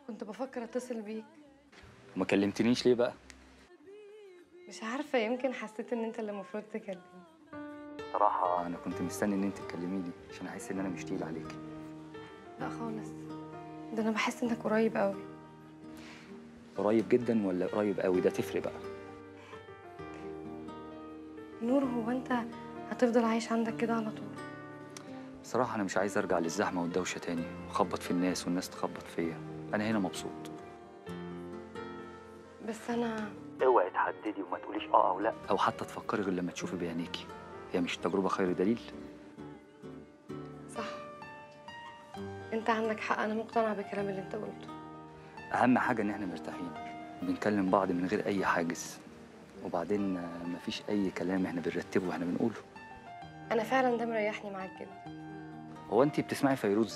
كنت بفكر اتصل بيك وما كلمتنيش ليه بقى مش عارفة يمكن حسيت ان انت اللي المفروض تكلمني صراحة أنا كنت مستني إن أنت تكلميني عشان أحس إن أنا مش تقيل عليكي لا خالص ده انا بحس انك قريب قوي قريب جدا ولا قريب قوي ده تفرق بقى نور هو انت هتفضل عايش عندك كده على طول بصراحة أنا مش عايز أرجع للزحمة والدوشة تاني وأخبط في الناس والناس تخبط فيا أنا هنا مبسوط بس انا اوعي تحددي وما تقوليش اه او لا او حتى تفكري غير لما تشوفي بعينيكي هي مش التجربه خير دليل صح انت عندك حق انا مقتنعة بالكلام اللي انت قلته اهم حاجه ان احنا مرتاحين بنكلم بعض من غير اي حاجز وبعدين آه، مفيش اي كلام احنا بنرتبه واحنا بنقوله انا فعلا ده مريحني معاك جدا هو انت بتسمعي فيروز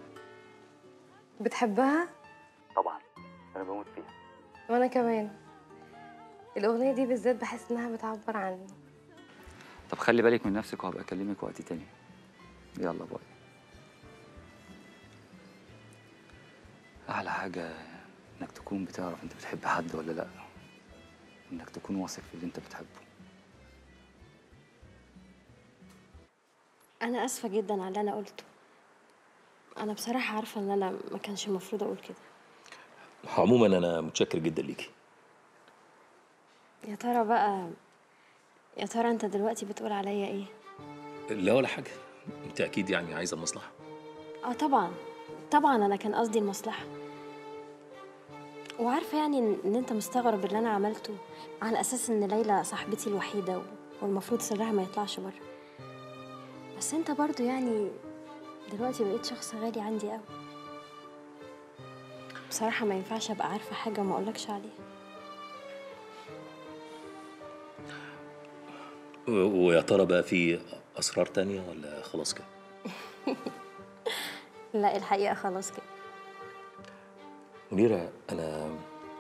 بتحبها طبعا انا بموت فيها وانا كمان الاغنية دي بالذات بحس انها بتعبر عني طب خلي بالك من نفسك وهبقى اكلمك وقت تاني يلا باي احلى حاجه انك تكون بتعرف انت بتحب حد ولا لا انك تكون واثق في اللي انت بتحبه انا اسفه جدا على اللي انا قلته انا بصراحه عارفه ان انا ما كانش المفروض اقول كده عموما انا متشكر جدا ليكي يا ترى بقى يا ترى انت دلوقتي بتقول عليا ايه لا ولا حاجه انت اكيد يعني عايزه المصلحه اه طبعا طبعا انا كان قصدي المصلحه وعارفه يعني ان إن انت مستغرب اللي انا عملته على اساس ان ليلى صاحبتي الوحيده و- والمفروض سرها ما يطلعش بره بس انت برضو يعني دلوقتي بقيت شخص غالي عندي قوي بصراحه ما ينفعش ابقى عارفه حاجه وما اقولكش عليها و- ويا ترى بقى في اسرار تانية ولا خلاص كده لا الحقيقه خلاص كده منيرة انا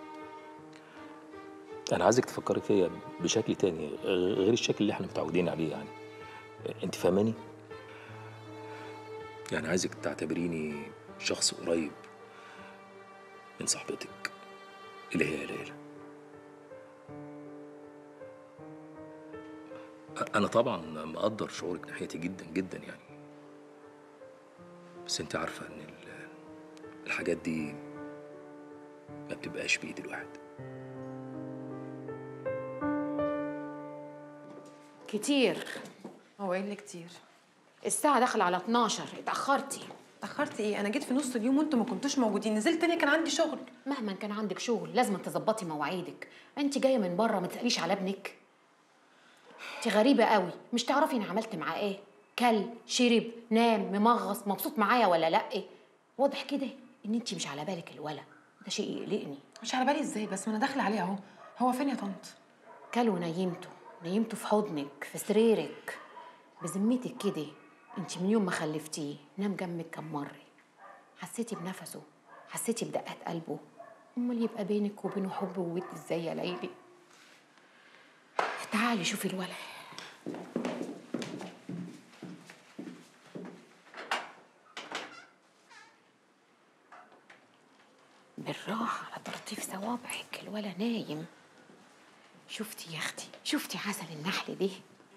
انا عايزك تفكري فيا بشكل تاني غير الشكل اللي احنا متعودين عليه يعني انت فاهماني يعني عايزك تعتبريني شخص قريب من صاحبتك اللي هي ليلى انا طبعا مقدر شعورك ناحيتي جدا جدا يعني بس انت عارفه ان ال- الحاجات دي ما بتبقاش بايد الواحد كتير هو ايه اللي كتير الساعة داخلة على 12 اتأخرتي اتاخرت ايه انا جيت في نص اليوم وانتوا ما كنتوش موجودين نزلت تاني كان عندي شغل مهما كان عندك شغل لازم تظبطي مواعيدك انت جاية من بره ما تسأليش على ابنك انت غريبة قوي مش تعرفي انا عملت معاه ايه كل شرب نام ممغص مبسوط معايا ولا لا واضح كده ان انت مش على بالك الولا ده شيء يقلقني مش على بالي ازاي بس ما انا داخله عليه اهو هو فين يا طنط كل ونيمته نيمته في حضنك في سريرك بذمتك كده انت من يوم ما خلفتيه نام جنبك كم مره حسيتي بنفسه حسيتي بدقات قلبه امال يبقى بينك وبينه حب وود ازاي يا ليلي تعالي شوفي الولد بالراحة على طراطيف صوابعك الولا نايم شفتي يا اختي شفتي عسل النحل دي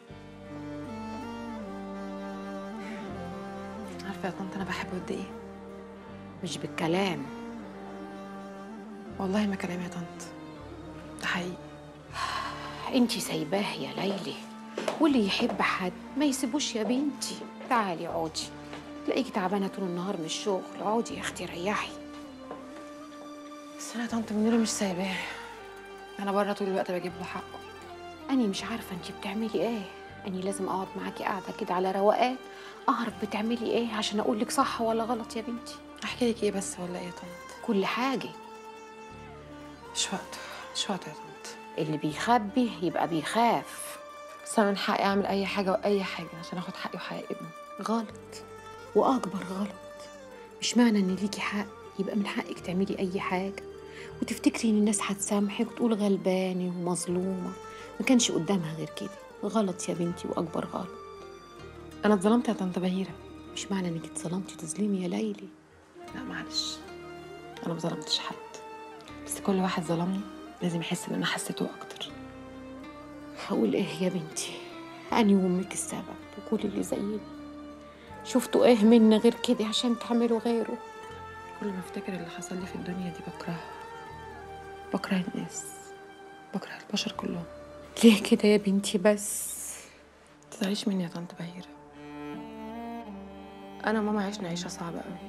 عارفه يا طنط انا بحبه قد ايه مش بالكلام والله ما كلام يا طنط ده حقيقي انتي سايباه يا ليلي واللي يحب حد ما يسيبوش يا بنتي تعالي اقعدي تلاقيكي تعبانه طول النهار من الشغل اقعدي يا اختي ريحي بس انا يا طنط منيره مش سايباه انا بره طول الوقت بجيب له حقه اني مش عارفه انتي بتعملي ايه اني لازم اقعد معاكي قاعده كده على روقان اعرف بتعملي ايه عشان اقول لك صح ولا غلط يا بنتي احكي لك ايه بس ولا ايه يا طنط كل حاجه مش وقت مش وقت يا طنط اللي بيخبي يبقى بيخاف بس انا من حقي اعمل اي حاجه واي حاجه عشان اخد حقي وحق ابني غلط واكبر غلط مش معنى ان ليكي حق يبقى من حقك تعملي اي حاجه وتفتكري ان الناس هتسامحك وتقول غلبانه ومظلومه ما كانش قدامها غير كده غلط يا بنتي واكبر غلط انا اتظلمت يا طنط بهيره مش معنى انك اتظلمتي تظلمي يا ليلي لا معلش انا ما ظلمتش حد بس كل واحد ظلمني لازم يحس ان انا حسيته اكتر هقول ايه يا بنتي أنا وأمك السبب وكل اللي زينا شفتوا ايه منا غير كده عشان تعملوا غيره كل ما افتكر اللي حصل لي في الدنيا دي بكرهها بكره الناس بكره البشر كلهم ليه كده يا بنتي بس تزعليش مني يا طنط بهيرة أنا وماما عشنا عيشة صعبة أوي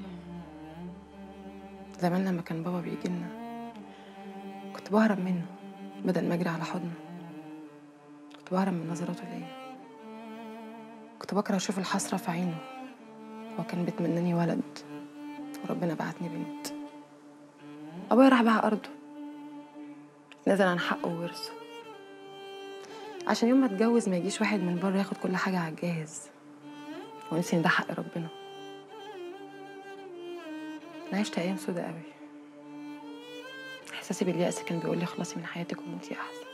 زمان لما كان بابا بيجي لنا كنت بهرب منه بدل ما أجري على حضنه كنت بهرب من نظراته ليا كنت بكره أشوف الحسرة في عينه هو كان بيتمناني ولد وربنا بعتني بنت أبويا راح باع أرضه نزل عن حقه وورثه عشان يوم ما اتجوز ما يجيش واحد من بره ياخد كل حاجة على الجاهز ونسي ان ده حق ربنا انا عشت ايام سودة قوي احساسي باليأس كان بيقول لي خلصي من حياتك وموتي احسن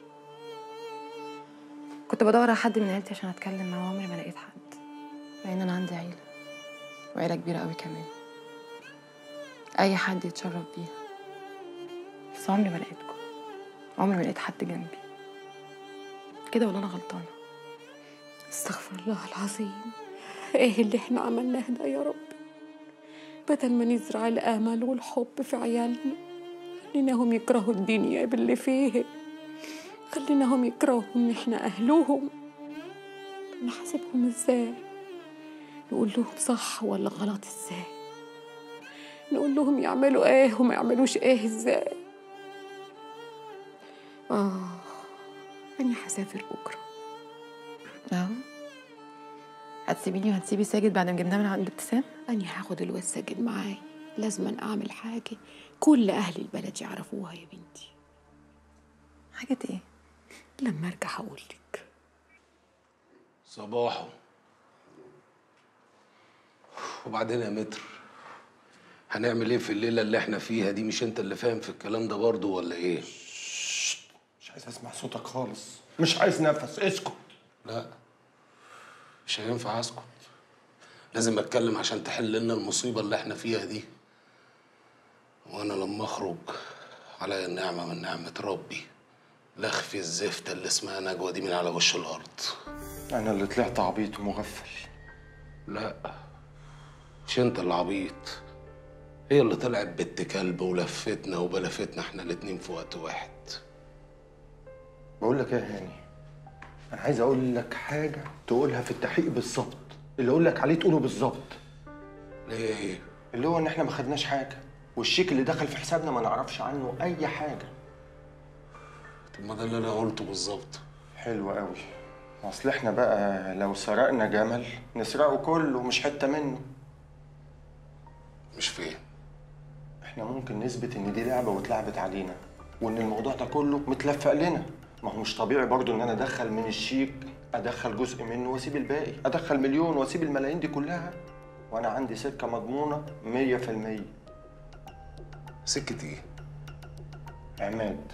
كنت بدور على حد من عيلتي عشان اتكلم معاه وعمري ما لقيت حد مع ان انا عندي عيلة وعيلة كبيرة قوي كمان اي حد يتشرف بيها بس عمري ما لقيتكم عمري ما لقيت حد جنبي كده ولا انا غلطانه استغفر الله العظيم ايه اللي احنا عملناه ده يا رب بدل ما نزرع الامل والحب في عيالنا خليناهم يكرهوا الدنيا باللي فيه خليناهم يكرهوا ان احنا اهلهم طب نحاسبهم ازاي نقول لهم صح ولا غلط ازاي نقول لهم يعملوا ايه وما يعملوش ايه ازاي اه أنا هسافر بكرة اهو هتسيبيني وهتسيبي ساجد بعد ما جبناه من عند ابتسام أنا هاخد الواد ساجد معاي لازم أعمل حاجة كل أهل البلد يعرفوها يا بنتي حاجة ايه لما أرجع هقول لك صباحو وبعدين يا متر هنعمل ايه في الليله اللي احنا فيها دي مش انت اللي فاهم في الكلام ده برضو ولا ايه مش عايز اسمع صوتك خالص مش عايز نفس اسكت لا مش هينفع اسكت لازم اتكلم عشان تحل لنا المصيبه اللي احنا فيها دي وانا لما اخرج عليا النعمه من نعمه ربي لا اخفي الزفته اللي اسمها نجوى دي من على وش الارض انا اللي طلعت عبيط ومغفل لا مش انت اللي عبيط هي اللي طلعت بنت كلب ولفتنا وبلفتنا احنا الاتنين في وقت واحد بقول لك ايه يا هاني انا عايز اقول لك حاجه تقولها في التحقيق بالظبط اللي اقول لك عليه تقوله بالظبط ليه ايه اللي هو ان احنا ما خدناش حاجه والشيك اللي دخل في حسابنا ما نعرفش عنه اي حاجه طب ما ده اللي انا قلته بالظبط حلو قوي اصل احنا بقى لو سرقنا جمل نسرقه كله مش حته منه مش فين احنا ممكن نثبت ان دي لعبه واتلعبت علينا وان الموضوع ده كله متلفق لنا ما هو مش طبيعي برضو ان انا ادخل من الشيك ادخل جزء منه واسيب الباقي ادخل مليون واسيب الملايين دي كلها وانا عندي سكه مضمونه 100% سكة ايه عماد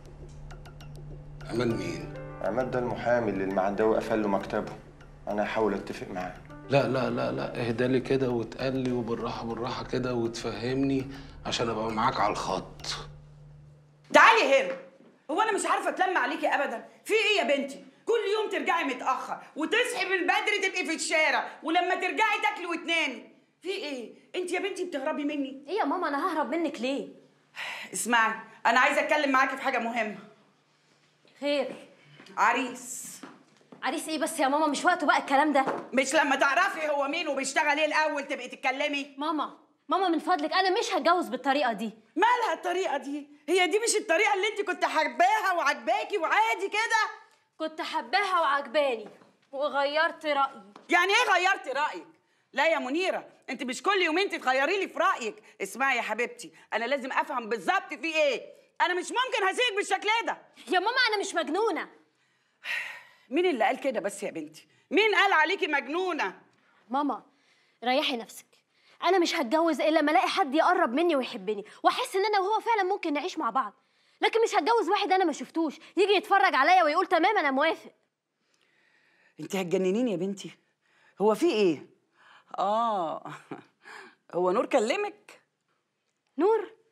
امان مين عماد ده المحامي اللي المعداوي قفل له مكتبه انا هحاول اتفق معاه لا لا لا لا اهدى لي كده وتقال لي وبالراحه بالراحه كده وتفهمني عشان ابقى معاك على الخط تعالي هنا هو انا مش عارفه اتلم عليكي ابدا في ايه يا بنتي كل يوم ترجعي متاخر وتصحي من بدري تبقي في الشارع ولما ترجعي تاكلي وتنامي في ايه انت يا بنتي بتهربي مني ايه يا ماما انا ههرب منك ليه اسمعي انا عايزه اتكلم معاكي في حاجه مهمه خير عريس عريس ايه بس يا ماما مش وقته بقى الكلام ده مش لما تعرفي هو مين وبيشتغل ايه الاول تبقي تتكلمي ماما ماما من فضلك انا مش هتجوز بالطريقه دي مالها الطريقه دي هي دي مش الطريقه اللي انت كنت حباها وعجباكي وعادي كده كنت حباها وعجباني وغيرت رايي يعني ايه غيرتي رايك لا يا منيره انت مش كل يومين تتغيري لي في رايك اسمعي يا حبيبتي انا لازم افهم بالظبط في ايه انا مش ممكن هسيبك بالشكل ده يا ماما انا مش مجنونه مين اللي قال كده بس يا بنتي مين قال عليكي مجنونه ماما ريحي نفسك انا مش هتجوز الا لما الاقي حد يقرب مني ويحبني واحس ان انا وهو فعلا ممكن نعيش مع بعض لكن مش هتجوز واحد انا ما شفتوش يجي يتفرج عليا ويقول تمام انا موافق انت هتجننيني يا بنتي هو في ايه اه هو نور كلمك نور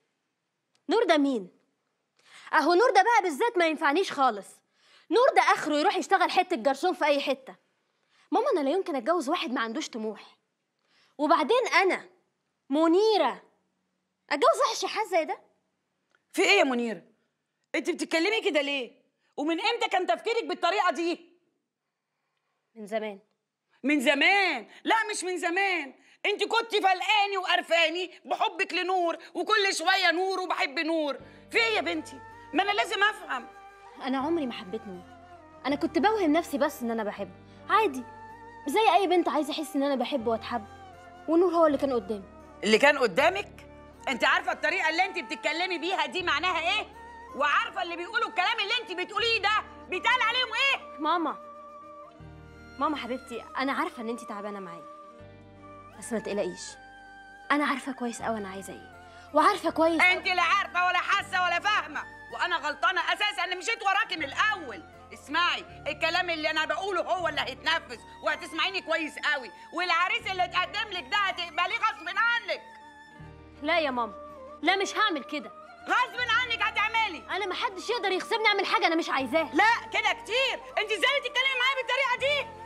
ده مين اهو نور ده بقى بالذات ما ينفعنيش خالص نور ده اخره يروح يشتغل حته جرسون في اي حته ماما انا لا يمكن اتجوز واحد ما عندوش طموح وبعدين انا منيره اتجوز واحد شحات زي ده في ايه يا منيره انت بتتكلمي كده ليه ومن امتى كان تفكيرك بالطريقه دي من زمان من زمان لا مش من زمان انت كنت فلقاني وقرفاني بحبك لنور وكل شويه نور وبحب نور في ايه يا بنتي ما انا لازم افهم انا عمري ما حبيت نور انا كنت بوهم نفسي بس ان انا بحبه عادي زي اي بنت عايزه احس ان انا بحبه واتحب ونور هو اللي كان قدامي اللي كان قدامك انت عارفه الطريقه اللي انت بتتكلمي بيها دي معناها ايه وعارفه اللي بيقولوا الكلام اللي انت بتقوليه ده بيتقال عليهم ايه ماما ماما حبيبتي انا عارفه ان انت تعبانه معايا بس ما تقلقيش انا عارفه كويس قوي انا عايزه ايه وعارفه كويس انت لا عارفه ولا حاسه ولا فاهمه وانا غلطانه اساسا ان مشيت وراكي من الاول اسمعي الكلام اللي انا بقوله هو اللي هيتنفذ وهتسمعيني كويس قوي والعريس اللي اتقدم لك ده هتقبليه غصب عنك لا يا ماما لا مش هعمل كده غصب عنك هتعملي انا ما حدش يقدر يغصبني اعمل حاجه انا مش عايزاها لا كده كتير انت ازاي بتتكلمي معايا بالطريقه دي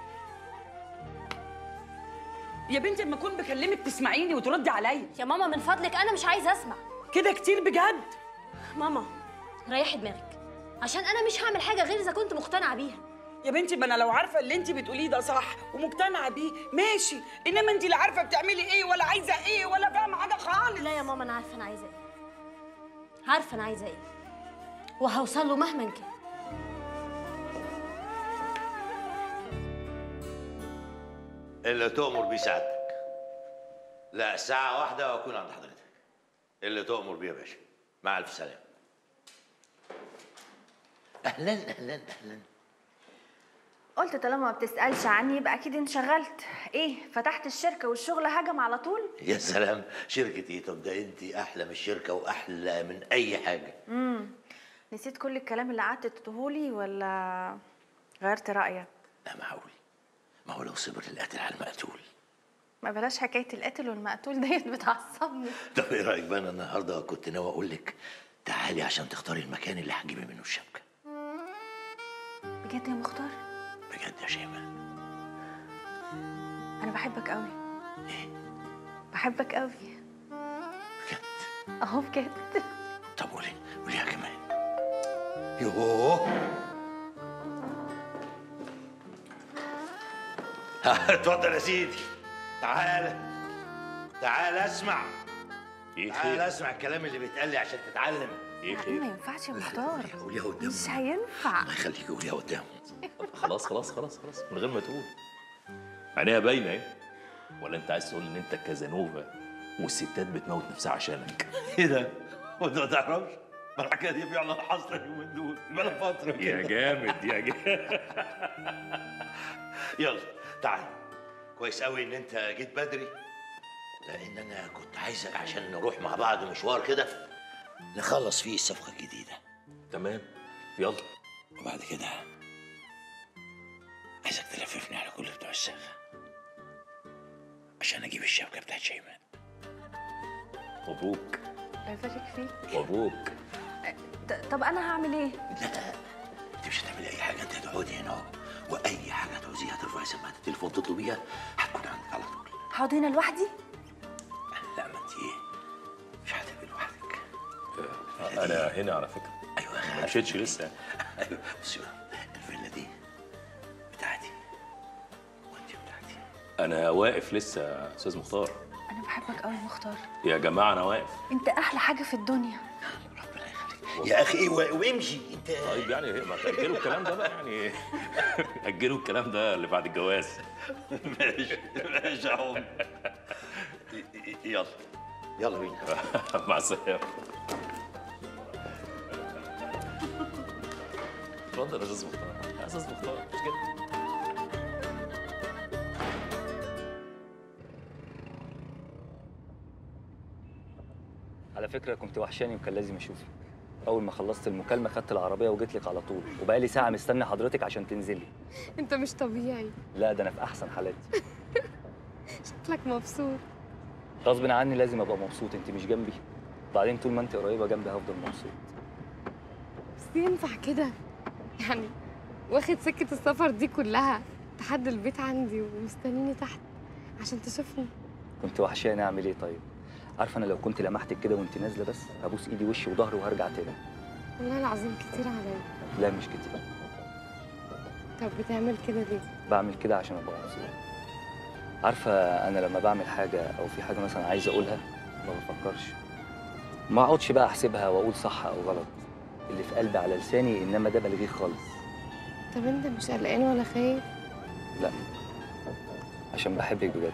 يا بنتي لما اكون بكلمك تسمعيني وتردي عليا يا ماما من فضلك انا مش عايزه اسمع كده كتير بجد ماما ريحي دماغك عشان انا مش هعمل حاجه غير اذا كنت مقتنعه بيها يا بنتي ما انا لو عارفه اللي انت بتقوليه ده صح ومقتنعه بيه ماشي انما انت لا عارفه بتعملي ايه ولا عايزه ايه ولا فاهمه حاجه خالص لا يا ماما انا عارفه انا عايزه ايه عارفه انا عايزه ايه وهوصل له مهما كان اللي تؤمر بيه سعادتك لا ساعة واحدة وأكون عند حضرتك اللي تؤمر بيه يا باشا مع ألف سلامة أهلا أهلا أهلا قلت طالما ما بتسألش عني يبقى أكيد انشغلت إيه فتحت الشركة والشغل هجم على طول يا سلام شركة إيه طب ده أنت أحلى من الشركة وأحلى من أي حاجة امم نسيت كل الكلام اللي قعدت تقولهولي ولا غيرت رأيك لا معقول ما هو لو صبر القاتل على المقتول ما بلاش حكاية القاتل والمقتول ديت بتعصبني طب إيه رأيك بقى أنا النهاردة كنت ناوي أقول لك تعالي عشان تختاري المكان اللي هتجيبي منه الشبكة بجد يا مختار بجد يا شيماء أنا بحبك قوي بحبك قوي بجد أهو بجد طب قولي قوليها كمان يوه اتفضل يا سيدي تعالى تعالى اسمع ايه تعالى خير اسمع الكلام اللي بيتقال لي عشان تتعلم ايه ما خير ينفعش يا مختار قوليها قدامه مش هينفع الله يخليك قوليها قدامه خلاص خلاص خلاص خلاص من غير ما تقول عينيها باينه ايه ولا انت عايز تقول ان انت كازانوفا والستات بتموت نفسها عشانك ايه ده؟ وانت ما تعرفش؟ ما الحكايه دي فعلا حاصله اليومين دول بقى فتره يا كده جامد يا جامد يلا تعال كويس قوي ان انت جيت بدري لان انا كنت عايزك عشان نروح مع بعض مشوار كده نخلص فيه الصفقه الجديده تمام يلا وبعد كده عايزك تلففني على كل بتوع الساخه عشان اجيب الشبكه بتاعت شيماء مبروك الله يبارك فيك مبروك ط- طب أنا هعمل إيه؟ لا انت مش هتعملي اي حاجه انت هتقعدي هنا اهو واي حاجه تعوزيها ترفعي سماعه التليفون تطلبيها هتكون عندك على طول هقعد هنا لوحدي؟ لا ما انت ايه مش هتبقي لوحدك انا هنا على فكره ايوه يا ما خالد. مشيتش لسه ايوه بصي بقى الفيلا دي بتاعتي وانت بتاعتي انا واقف لسه يا استاذ مختار أنا بحبك قوي يا مختار يا جماعه انا واقف أنت أحلى حاجة في الدنيا ربنا يخليك يا اخي ايه و- وامشي انت طيب يعني ما تاجلوا الكلام ده بقى يعني اجلوا الكلام ده اللي بعد الجواز ماشي ماشي يا عم يلا يلا بينا مع السلامه اتفضل يا استاذ مختار يا استاذ مختار مش كده على فكرة كنت وحشاني وكان لازم أشوفك أول ما خلصت المكالمة خدت العربية وجيت لك على طول وبقالي ساعة مستني حضرتك عشان تنزلي انت مش طبيعي لا ده أنا في أحسن حالاتي شكلك مبسوط غصب عني لازم أبقى مبسوط أنت مش جنبي بعدين طول ما انت قريبه جنبي هفضل مبسوط بس ينفع كده يعني واخد سكة السفر دي كلها لحد البيت عندي ومستنيني تحت عشان تشوفني كنت وحشاني اعمل ايه طيب عارفه انا لو كنت لمحتك كده وانت نازله بس هبوس ايدي وشي وظهري وهرجع تاني والله العظيم كتير عليا لا مش كتير طب بتعمل كده ليه؟ بعمل كده عشان ابقى مبسوط عارفه انا لما بعمل حاجه او في حاجه مثلا عايز اقولها ما بفكرش ما اقعدش بقى احسبها واقول صح او غلط اللي في قلبي على لساني انما ده بلغيه خالص طب انت مش قلقان ولا خايف؟ لا عشان بحبك بجد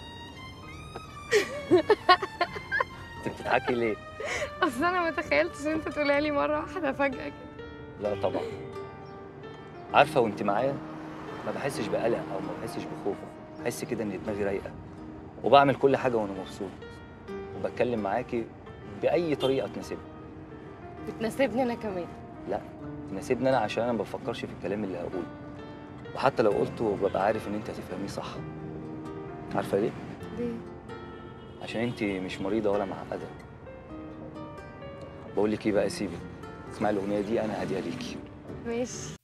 انت بتضحكي ليه اصل انا ما تخيلتش ان انت تقولها لي مرة واحدة فجأة كده لا طبعا عارفه وانت معايا ما بحسش بقلق او ما بحسش بخوف بحس كده ان دماغي رايقه وبعمل كل حاجه وانا مبسوط وبتكلم معاكي باي طريقه تناسبني بتناسبني انا كمان لا تناسبني انا عشان انا ما بفكرش في الكلام اللي هقوله وحتى لو قلته ببقى عارف ان انت هتفهميه صح عارفه ليه ليه؟ عشان انت مش مريضه ولا معقده بقول لك ايه بقى سيبك اسمعي الاغنيه دي انا هديها ليكي ماشي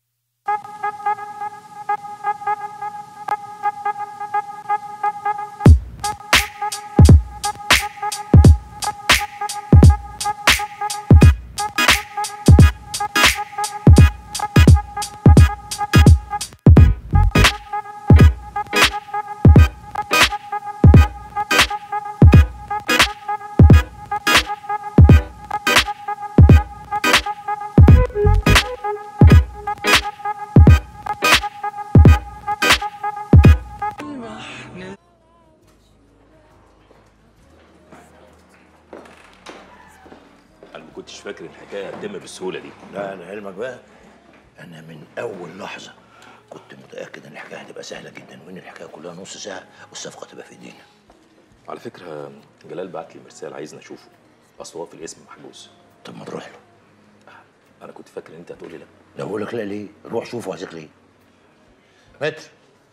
انا ما كنتش فاكر الحكايه هتتم بالسهوله دي لا لعلمك بقى انا من اول لحظه كنت متاكد ان الحكايه هتبقى سهله جدا وان الحكايه كلها نص ساعه والصفقه تبقى في ايدينا على فكره جلال بعت لي مرسال عايزني اشوفه اصل هو في الاسم محجوز طب ما تروح له انا كنت فاكر ان انت هتقولي لا لو بقول لك لا ليه روح شوفه عايزك ليه متر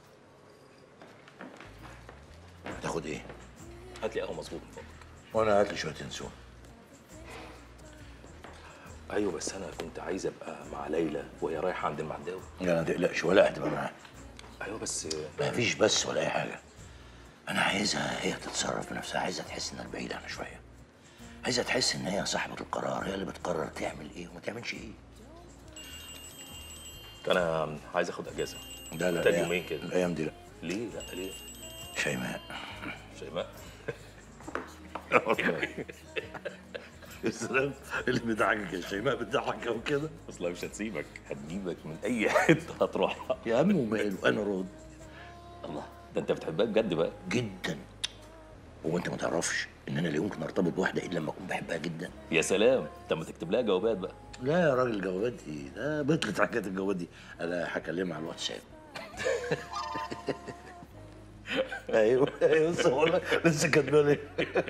تاخد ايه هات لي قهوه مظبوط من فضلك وانا هات لي شويه ينسون ايوه بس انا كنت عايز ابقى مع ليلى وهي رايحه عند المعداوي لا ما تقلقش ولا هتبقى معاه ايوه بس ما فيش بس ولا اي حاجه انا عايزها هي تتصرف بنفسها عايزها تحس انها بعيده عنها شويه عايزها تحس ان هي صاحبه القرار هي اللي بتقرر تعمل ايه وما تعملش ايه انا عايز اخد اجازه لا لا تاني لا، يومين كده الايام دي لا ليه لا ليه شيماء شيماء يا سلام اللي بيضحكك يا شيماء بتضحك او كده اصلا مش هتسيبك هتجيبك من اي حته هتروحها يا عم وماله انا راضي الله ده انت بتحبها بجد بقى جدا هو انت ما تعرفش ان انا لا يمكن ارتبط بواحده الا لما اكون بحبها جدا يا سلام طب ما تكتب لها جوابات بقى لا يا راجل جوابات دي ده بطلت حكايه الجوابات دي انا هكلمها على الواتساب ايوه ايوه لسه بقول لك لسه كاتبه لي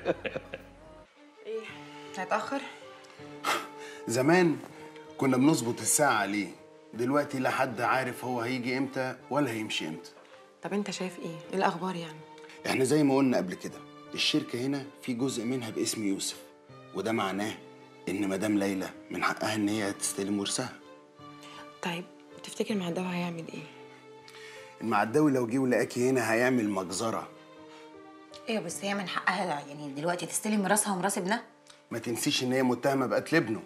ايه هيتاخر زمان كنا بنظبط الساعة عليه دلوقتي لا حد عارف هو هيجي امتى ولا هيمشي امتى طب انت شايف ايه ايه الاخبار يعني احنا زي ما قلنا قبل كده الشركة هنا في جزء منها باسم يوسف وده معناه ان مدام ليلى من حقها ان هي تستلم ورثها طيب تفتكر معداوي هيعمل ايه المعداوي لو جه ولقاكي هنا هيعمل مجزرة ايوه بس هي من حقها يعني دلوقتي تستلم ميراثها وميراث ابنها ما تنسيش ان هي متهمة بقتل ابنه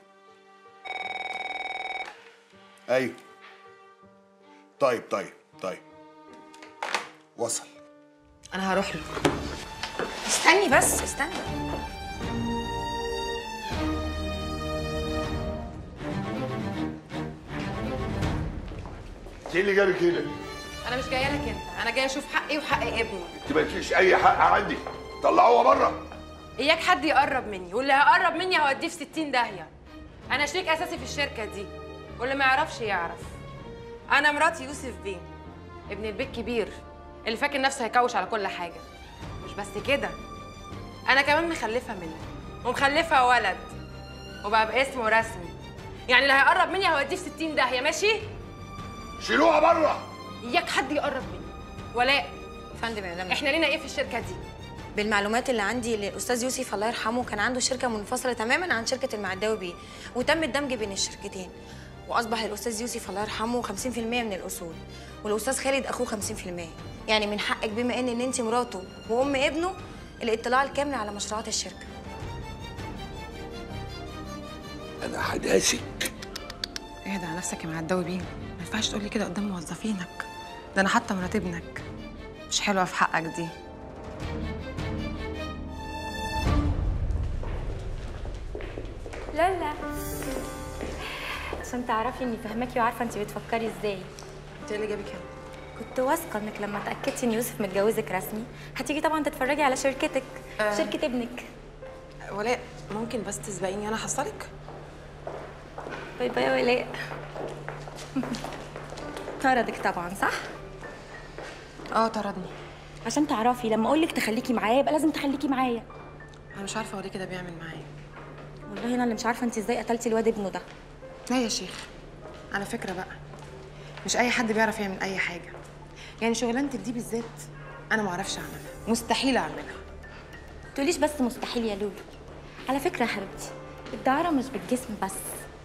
ايوه طيب طيب طيب وصل انا هروح له استني بس استني ايه اللي جابك هنا؟ انا مش جايه لك انت انا جايه اشوف حقي وحق ابني انت مالكيش اي حق عندي طلعوها بره اياك حد يقرب مني واللي هيقرب مني هوديه في 60 داهيه انا شريك اساسي في الشركه دي واللي ما يعرفش يعرف انا مرات يوسف بيه ابن البيت كبير اللي فاكر نفسه هيكوش على كل حاجه مش بس كده انا كمان مخلفه منه ومخلفه ولد وبقى باسمه رسمي يعني اللي هيقرب مني هوديه في 60 داهيه ماشي شيلوها بره اياك حد يقرب مني ولاء فندم يا مدام احنا لينا ايه في الشركه دي بالمعلومات اللي عندي اللي الاستاذ يوسف الله يرحمه كان عنده شركه منفصله تماما عن شركه المعداوي بيه وتم الدمج بين الشركتين واصبح الاستاذ يوسف الله يرحمه 50% من الاصول والاستاذ خالد اخوه 50% يعني من حقك بما ان ان انت مراته وام ابنه الاطلاع الكامل على مشروعات الشركه انا هداسك اهدى على نفسك يا معداوي بيه ما ينفعش تقولي كده قدام موظفينك ده انا حتى مرات ابنك مش حلوه في حقك دي لا عشان تعرفي اني فاهماكي وعارفه انت بتفكري ازاي انت ايه اللي جابك هنا كنت واثقه انك لما اتاكدتي ان يوسف متجوزك رسمي هتيجي طبعا تتفرجي على شركتك آه. شركه ابنك ولاء ممكن بس تسبقيني انا حصلك باي باي يا ولاء طردك طبعا صح اه طردني عشان تعرفي لما اقول لك تخليكي معايا يبقى لازم تخليكي معايا انا مش عارفه هو ليه كده بيعمل معايا والله انا اللي مش عارفه انت ازاي قتلتي الواد ابنه ده لا يا شيخ على فكره بقى مش اي حد بيعرف يعمل اي حاجه يعني شغلانتك دي بالذات انا ما اعرفش اعملها مستحيل اعملها تقوليش بس مستحيل يا لولو على فكره يا حبيبتي الدعاره مش بالجسم بس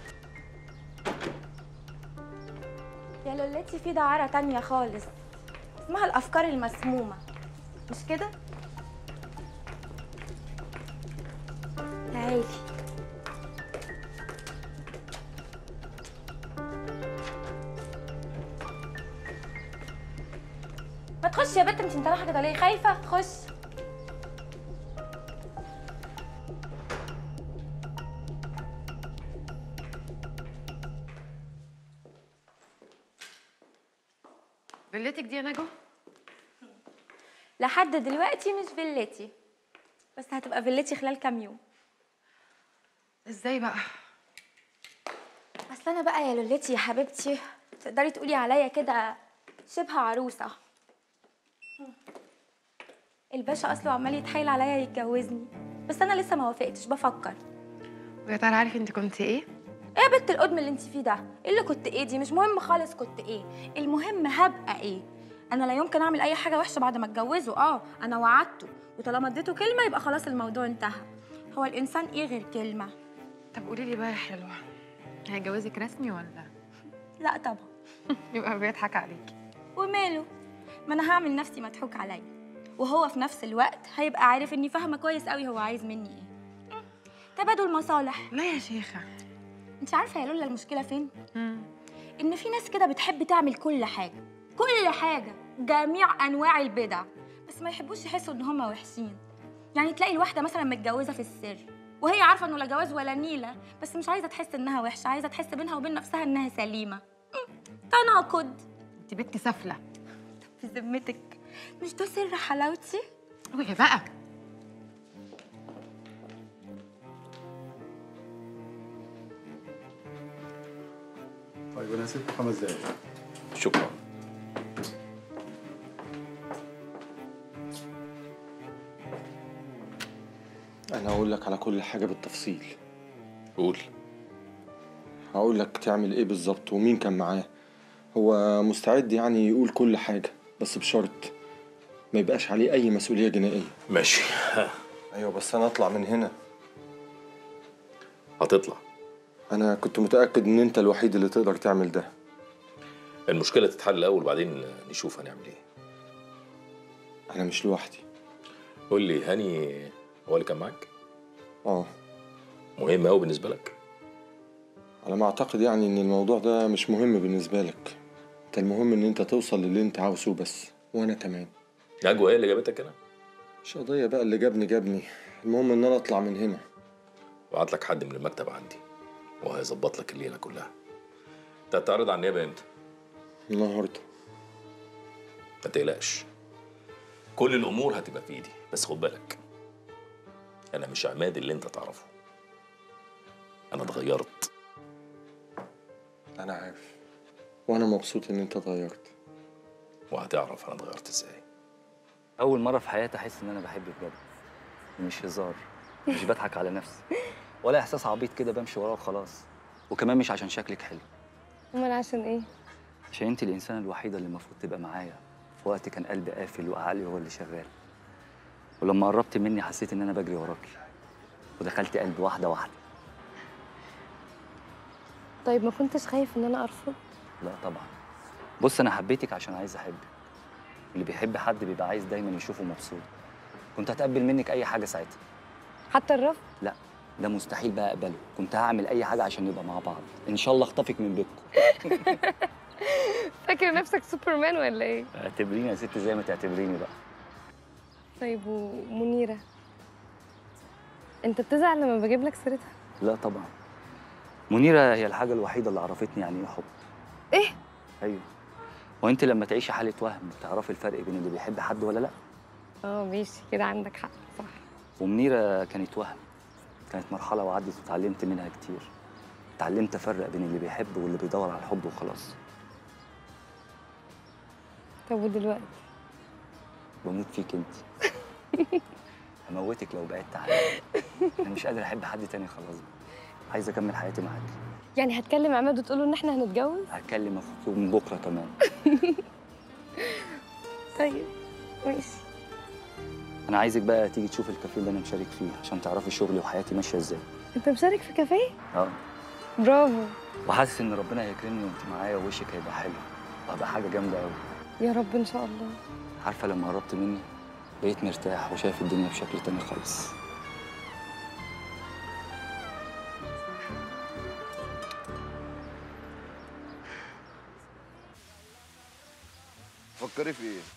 يا لولتي في دعاره تانية خالص اسمها الافكار المسمومه مش كده تعالي ما تخش يا بنت انت مطلعه كده ليه خايفه خش فيلتك دي يا نجوى لحد دلوقتي مش فيلتي بس هتبقى فيلتي خلال كام يوم ازاي بقى اصل انا بقى يا لولتي يا حبيبتي تقدري تقولي عليا كده شبه عروسه الباشا اصله عمال يتحايل عليا يتجوزني بس انا لسه ما وافقتش بفكر ويا ترى عارف انت كنت ايه ايه يا بنت القدم اللي انت فيه ده ايه اللي كنت ايه دي مش مهم خالص كنت ايه المهم هبقى ايه انا لا يمكن اعمل اي حاجه وحشه بعد ما اتجوزه اه انا وعدته وطالما اديته كلمه يبقى خلاص الموضوع انتهى هو الانسان ايه غير كلمه طب قولي لي بقى يا حلوه هيجوزك رسمي ولا لا طبعا يبقى بيضحك عليكي وماله ما انا هعمل نفسي مضحوك عليا وهو في نفس الوقت هيبقى عارف اني فاهمه كويس قوي هو عايز مني ايه مم. تبادل مصالح لا يا شيخه انت عارفه يا لولا المشكله فين ان في ناس كده بتحب تعمل كل حاجه كل حاجه جميع انواع البدع بس ما يحبوش يحسوا ان هم وحشين يعني تلاقي الواحده مثلا متجوزه في السر وهي عارفه انه لا جواز ولا نيله بس مش عايزه تحس انها وحشه عايزه تحس بينها وبين نفسها انها سليمه مم. تناقض انت بنت سافله في ذمتك مش ده سر حلاوتي وهي بقى طيب انا هسيبكم خمس دقايق شكرا انا هقول لك على كل حاجه بالتفصيل قول هقول لك تعمل ايه بالظبط ومين كان معاه هو مستعد يعني يقول كل حاجه بس بشرط ما يبقاش عليه اي مسؤوليه جنائيه ماشي ها ايوه بس انا اطلع من هنا هتطلع انا كنت متاكد ان انت الوحيد اللي تقدر تعمل ده المشكله تتحل الاول وبعدين نشوف هنعمل ايه انا مش لوحدي قول لي هاني هو اللي كان معاك اه مهم قوي بالنسبه لك على ما اعتقد يعني ان الموضوع ده مش مهم بالنسبه لك انت المهم ان انت توصل للي انت عاوزه بس وانا كمان نجوى هي اللي جابتك هنا مش قضيه بقى اللي جابني جابني المهم ان انا اطلع من هنا وقعت لك حد من المكتب عندي وهيظبط لك الليله كلها انت هتعرض على النيابه امتى النهارده ما تقلقش كل الامور هتبقى في ايدي بس خد بالك انا مش عماد اللي انت تعرفه انا اتغيرت انا عارف وانا مبسوط ان انت اتغيرت وهتعرف انا اتغيرت ازاي اول مره في حياتي احس ان انا بحب بجد مش هزار مش بضحك على نفسي ولا احساس عبيط كده بمشي وراه وخلاص وكمان مش عشان شكلك حلو امال عشان ايه عشان انت الانسانه الوحيده اللي المفروض تبقى معايا في وقت كان قلبي قافل وعقلي هو اللي شغال ولما قربت مني حسيت ان انا بجري وراكي ودخلت قلبي واحده واحده طيب ما كنتش خايف ان انا ارفض لا طبعا بص انا حبيتك عشان عايز احبك اللي بيحب حد بيبقى عايز دايما يشوفه مبسوط كنت هتقبل منك اي حاجه ساعتها حتى الرفض لا ده مستحيل بقى اقبله كنت هعمل اي حاجه عشان نبقى مع بعض ان شاء الله اخطفك من بيتكم فاكر نفسك سوبرمان ولا ايه اعتبريني يا ست زي ما تعتبريني بقى طيب ومنيره انت بتزعل لما بجيب لك سيرتها لا طبعا منيره هي الحاجه الوحيده اللي عرفتني يعني ايه حب ايه ايوه وانت لما تعيشي حاله وهم تعرفي الفرق بين اللي بيحب حد ولا لا اه ماشي كده عندك حق صح ومنيره كانت وهم كانت مرحله وعدت وتعلمت منها كتير اتعلمت افرق بين اللي بيحب واللي بيدور على الحب وخلاص طب ودلوقتي بموت فيك انت هموتك لو بعدت عني انا مش قادر احب حد تاني خلاص بقى. عايز اكمل حياتي معاك يعني هتكلم عماد وتقول له ان احنا هنتجوز هتكلم اخوك من بكره كمان طيب ماشي انا عايزك بقى تيجي تشوف الكافيه اللي انا مشارك فيه عشان تعرفي شغلي وحياتي ماشيه ازاي انت مشارك في كافيه اه برافو وحاسس ان ربنا هيكرمني وانت معايا ووشك هيبقى حلو وهبقى حاجه جامده قوي يا رب ان شاء الله عارفه لما قربت مني بقيت مرتاح وشايف الدنيا بشكل تاني خالص فكري في ايه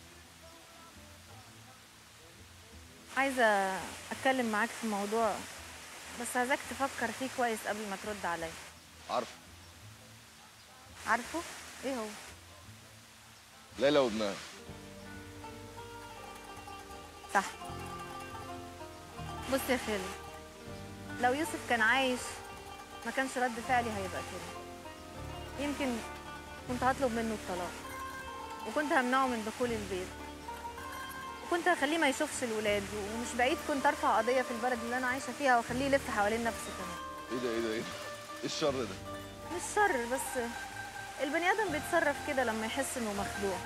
عايزة أتكلم معاك في موضوع بس عايزاك تفكر فيه كويس قبل ما ترد عليا عارفه عارفه؟ إيه هو؟ ليلى وابنها صح بص يا خالد لو يوسف كان عايش ما كانش رد فعلي هيبقى كده يمكن كنت هطلب منه الطلاق وكنت همنعه من دخول البيت وكنت هخليه ما يشوفش الولاد ومش بعيد كنت ارفع قضيه في البلد اللي انا عايشه فيها واخليه يلف حوالين نفسه كمان ايه ده ايه ده ايه ده ايه الشر ده مش شر بس البني ادم بيتصرف كده لما يحس انه مخدوع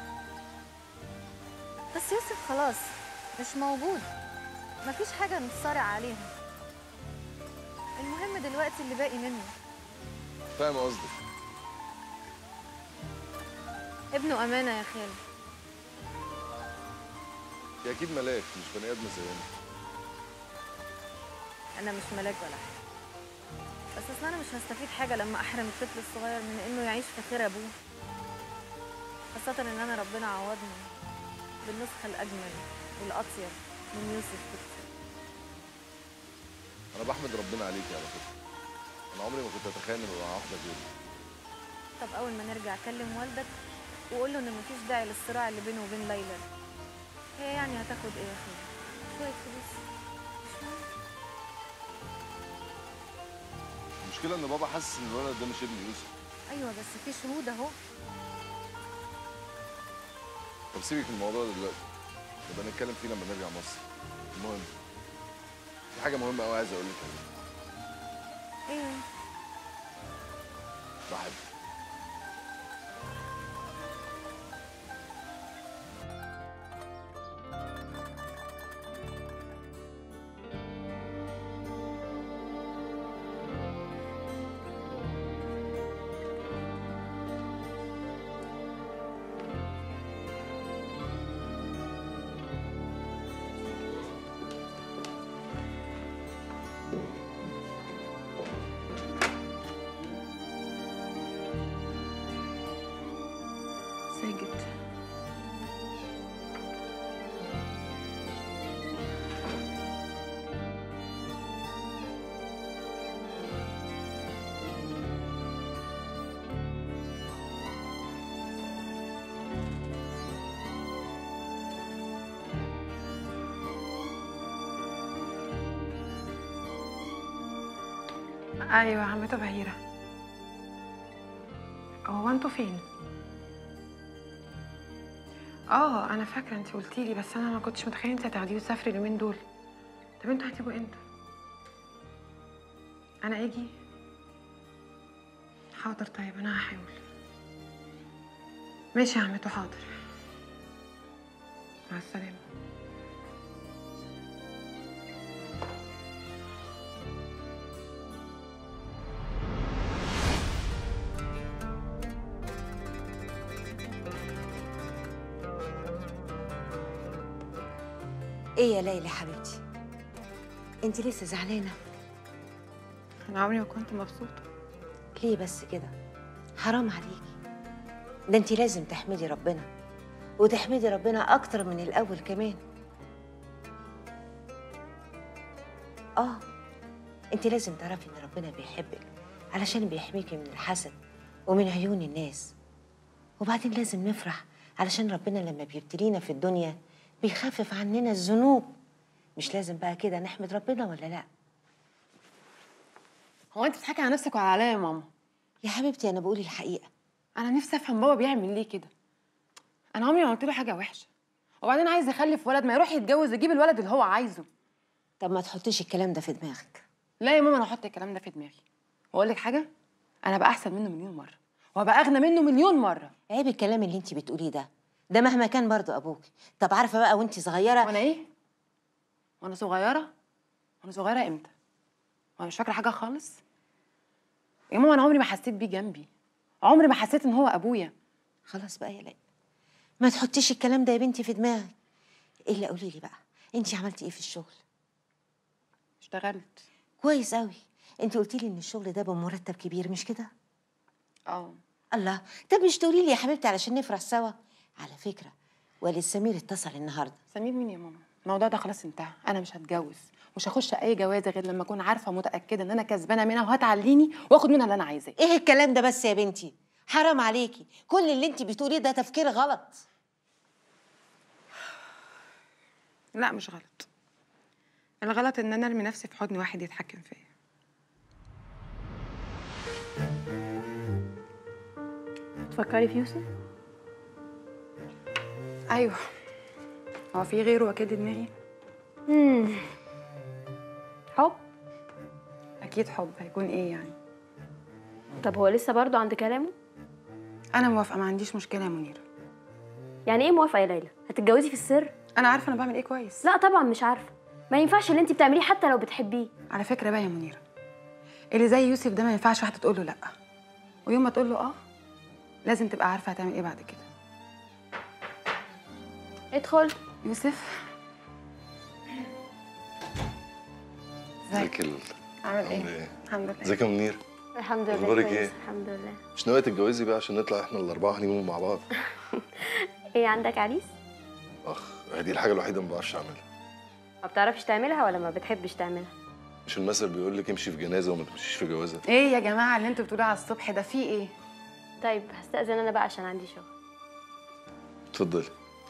بس يوسف خلاص مش موجود مفيش حاجه نتصارع عليها المهم دلوقتي اللي باقي منه فاهم قصدك ابنه امانه يا خالد دي اكيد ملاك مش بني ادم زينا انا مش ملاك ولا حاجه بس اصل انا مش هستفيد حاجه لما احرم الطفل الصغير من انه يعيش في خير ابوه خاصه ان انا ربنا عوضني بالنسخه الاجمل والاطيب من يوسف بكتير انا بحمد ربنا عليكي على فكره انا عمري ما كنت اتخيل اني ابقى واحده غيري طب اول ما نرجع كلم والدك وقول له ان مفيش داعي للصراع اللي بينه وبين ليلى هي يعني هتاخد ايه يا اخويا شويه فلوس مش مهم. المشكله ان بابا حاسس ان الولد ده مش ابن يوسف ايوه بس في شهود اهو طب سيبك من الموضوع ده دلوقتي نبقى نتكلم فيه لما نرجع مصر المهم في حاجه مهمه قوي عايز اقول لك عليها ايه بحبك ساجد ايوه عمته بهيره هو انتوا فين اه انا فاكره انت قلتي لي بس انا ما كنتش متخيله انت هتاخديه وتسافري اليومين دول طب انتوا هتيجوا امتى انا اجي حاضر طيب انا هحاول ماشي يا عمته حاضر مع السلامه ايه يا ليلى حبيبتي انت لسه زعلانه انا عمري ما كنت مبسوطه ليه بس كده حرام عليكي ده انت لازم تحمدي ربنا وتحمدي ربنا اكتر من الاول كمان اه انت لازم تعرفي ان ربنا بيحبك علشان بيحميكي من الحسد ومن عيون الناس وبعدين لازم نفرح علشان ربنا لما بيبتلينا في الدنيا بيخفف عننا الذنوب مش لازم بقى كده نحمد ربنا ولا لا هو انت بتضحكي على نفسك ولا عليا يا ماما يا حبيبتي انا بقول الحقيقه انا نفسي افهم بابا بيعمل ليه كده انا عمري ما قلت له حاجه وحشه وبعدين عايز يخلف ولد ما يروح يتجوز يجيب الولد اللي هو عايزه طب ما تحطيش الكلام ده في دماغك لا يا ماما انا هحط الكلام ده في دماغي واقول لك حاجه انا بقى احسن منه مليون مره وهبقى اغنى منه مليون مره عيب الكلام اللي انت بتقوليه ده ده مهما كان برضو ابوك طب عارفه بقى وانت صغيره وانا ايه وانا صغيره وانا صغيره امتى وانا مش فاكره حاجه خالص يا ماما انا عمري ما حسيت بيه جنبي عمري ما حسيت ان هو ابويا خلاص بقى يا ليلى ما تحطيش الكلام ده يا بنتي في دماغك الا قولي لي بقى انت عملتي ايه في الشغل اشتغلت كويس قوي انت قلتي لي ان الشغل ده بمرتب كبير مش كده اه الله طب مش تقولي لي يا حبيبتي علشان نفرح سوا على فكره والد سمير اتصل النهارده سمير مين يا ماما الموضوع ده خلاص انتهى انا مش هتجوز مش هخش اي جوازه غير لما اكون عارفه متاكده ان انا كسبانه منها وهتعليني واخد منها اللي انا عايزاه ايه الكلام ده بس يا بنتي حرام عليكي كل اللي انت بتقوليه ده تفكير غلط لا مش غلط الغلط ان انا ارمي نفسي في حضن واحد يتحكم فيا تفكري في يوسف ايوه هو في غيره اكيد دماغي امم حب اكيد حب هيكون ايه يعني طب هو لسه برضه عند كلامه انا موافقه ما عنديش مشكله يا منيره يعني ايه موافقه يا ليلى هتتجوزي في السر انا عارفه انا بعمل ايه كويس لا طبعا مش عارفه ما ينفعش اللي انت بتعمليه حتى لو بتحبيه على فكره بقى يا منيره اللي زي يوسف ده ما ينفعش واحده تقول له لا ويوم ما تقول له اه لازم تبقى عارفه هتعمل ايه بعد كده ادخل يوسف ازيك ال... عامل عامل ايه ايه؟ الحمد لله ازيك يا منير؟ الحمد لله أخبارك كويس، إيه؟ الحمد لله مش ناوية تتجوزي بقى عشان نطلع احنا الأربعة هنيمون مع بعض؟ ايه عندك عريس أخ هي دي الحاجة الوحيدة ما بعرفش أعملها ما بتعرفش تعملها ولا ما بتحبش تعملها مش المثل بيقول لك امشي في جنازة وما تمشيش في جوازة ايه يا جماعه اللي انتوا بتقولوه على الصبح ده فيه ايه طيب هستأذن انا بقى عشان عندي شغل اتفضلي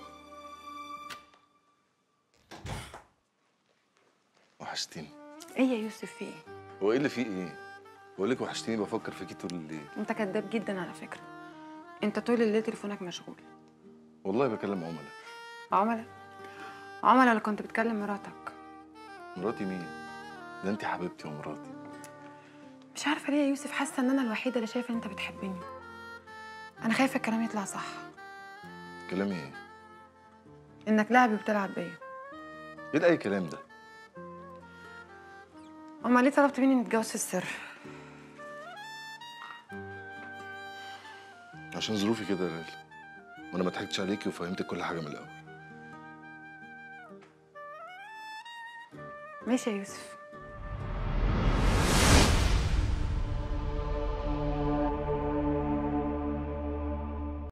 وحشتيني ايه يا يوسف في ايه هو ايه اللي فيه ايه؟ بقول لك وحشتيني بفكر فيكي طول الليل انت كذاب جدا على فكره انت طول الليل تليفونك مشغول والله بكلم عملاء عملاء عملاء اللي كنت بتكلم مراتك مراتي مين؟ ده انت حبيبتي ومراتي مش عارفه ليه يا يوسف حاسه ان انا الوحيده اللي شايفه ان انت بتحبني انا خايفه الكلام يطلع صح كلامي ايه؟ انك لاعب وبتلعب بيا ايه ده اي كلام ده؟ امال ليه طلبت مني نتجوز في السر عشان ظروفي كده يا ليلى وانا ما ضحكتش عليكي وفهمتك كل حاجة من الأول ماشي يا يوسف